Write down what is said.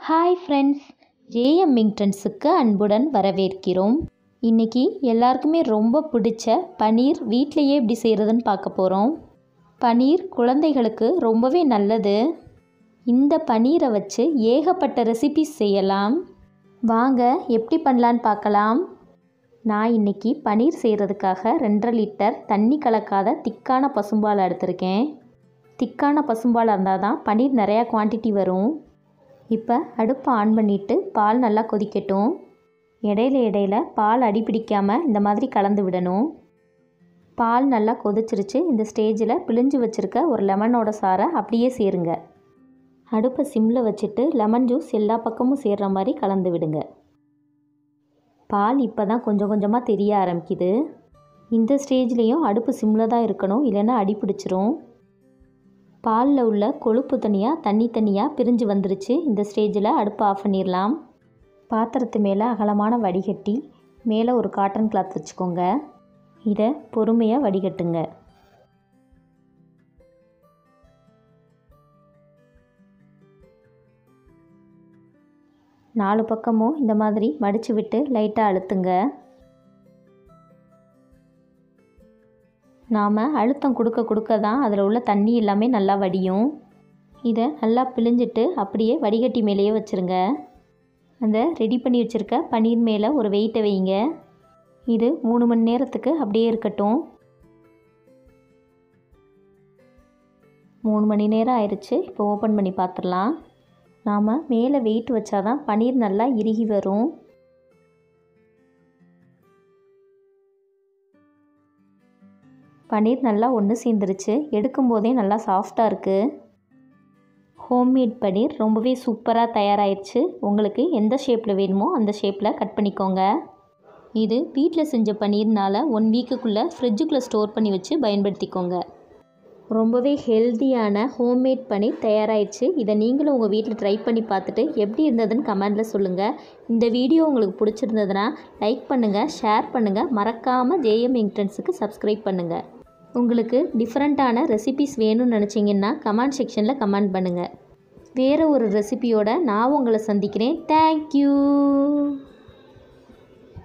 hi friends JM மிங்டன்ஸுக்கு அன்புடன் வரவேற்கிறோம் இன்றைக்கி எல்லாருக்குமே ரொம்ப பிடிச்ச பனீர் வீட்டிலையே எப்படி செய்கிறதுன்னு பார்க்க போகிறோம் பனீர் குழந்தைகளுக்கு ரொம்பவே நல்லது இந்த பனீரை வச்சு ஏகப்பட்ட ரெசிபிஸ் செய்யலாம் வாங்க எப்படி பண்ணலான்னு பார்க்கலாம் நான் இன்றைக்கி பனீர் செய்கிறதுக்காக ரெண்டரை லிட்டர் தண்ணி கலக்காத திக்கான பசும்பால் எடுத்திருக்கேன் திக்கான பசும்பால் இருந்தால் தான் பனீர் நிறையா குவான்டிட்டி வரும் இப்போ அடுப்பை ஆன் பண்ணிவிட்டு பால் நல்லா கொதிக்கட்டும் இடையில இடையில பால் அடி பிடிக்காமல் இந்த மாதிரி கலந்து விடணும் பால் நல்லா கொதிச்சிருச்சு இந்த ஸ்டேஜில் பிழிஞ்சு வச்சுருக்க ஒரு லெமனோட சாரை அப்படியே சேருங்க அடுப்பை சிம்மில் வச்சுட்டு லெமன் ஜூஸ் எல்லா பக்கமும் சேர்கிற மாதிரி கலந்து விடுங்க பால் இப்போ தான் கொஞ்சம் கொஞ்சமாக தெரிய ஆரம்பிக்குது இந்த ஸ்டேஜ்லேயும் அடுப்பு சிம்மில் தான் இருக்கணும் இல்லைன்னா அடி பிடிச்சிரும் பாலில் உள்ள கொழுப்பு தனியாக தண்ணி தனியாக பிரிஞ்சு வந்துருச்சு இந்த ஸ்டேஜில் அடுப்பை ஆஃப் பண்ணிடலாம் பாத்திரத்து மேலே அகலமான வடிகட்டி மேலே ஒரு காட்டன் கிளாத் வச்சுக்கோங்க இதை பொறுமையாக வடிகட்டுங்க நாலு பக்கமும் இந்த மாதிரி மடித்து விட்டு லைட்டாக அழுத்துங்க நாம் அழுத்தம் கொடுக்க கொடுக்க தான் அதில் உள்ள தண்ணி எல்லாமே நல்லா வடியும் இதை நல்லா பிழிஞ்சிட்டு அப்படியே வடிகட்டி மேலேயே வச்சுருங்க அந்த ரெடி பண்ணி வச்சுருக்க பன்னீர் மேலே ஒரு வெயிட்டை வைங்க இது மூணு மணி நேரத்துக்கு அப்படியே இருக்கட்டும் மூணு மணி நேரம் ஆயிடுச்சு இப்போ ஓப்பன் பண்ணி பார்த்துடலாம் நாம் மேலே வெயிட் வச்சாதான் பன்னீர் நல்லா இறுகி வரும் பன்னீர் நல்லா ஒன்று சேர்ந்துருச்சு எடுக்கும்போதே நல்லா சாஃப்டாக இருக்குது ஹோம்மேட் பன்னீர் ரொம்பவே சூப்பராக தயாராகிடுச்சு உங்களுக்கு எந்த ஷேப்பில் வேணுமோ அந்த ஷேப்பில் கட் பண்ணிக்கோங்க இது வீட்டில் செஞ்ச பன்னீர்னால் ஒன் வீக்குக்குள்ளே ஃப்ரிட்ஜுக்குள்ளே ஸ்டோர் பண்ணி வச்சு பயன்படுத்திக்கோங்க ரொம்பவே ஹெல்த்தியான ஹோம்மேட் பன்னீர் தயாராகிடுச்சு இதை நீங்களும் உங்கள் வீட்டில் ட்ரை பண்ணி பார்த்துட்டு எப்படி இருந்ததுன்னு கமெண்டில் சொல்லுங்கள் இந்த வீடியோ உங்களுக்கு பிடிச்சிருந்ததுன்னா லைக் பண்ணுங்கள் ஷேர் பண்ணுங்கள் மறக்காமல் ஜேஎம் இன்ட்ரன்ஸுக்கு சப்ஸ்கிரைப் பண்ணுங்கள் உங்களுக்கு டிஃப்ரெண்ட்டான ரெசிபிஸ் வேணும்னு நினச்சிங்கன்னா கமெண்ட் செக்ஷனில் கமெண்ட் பண்ணுங்கள் வேறு ஒரு ரெசிபியோட நான் உங்களை சந்திக்கிறேன் தேங்க்யூ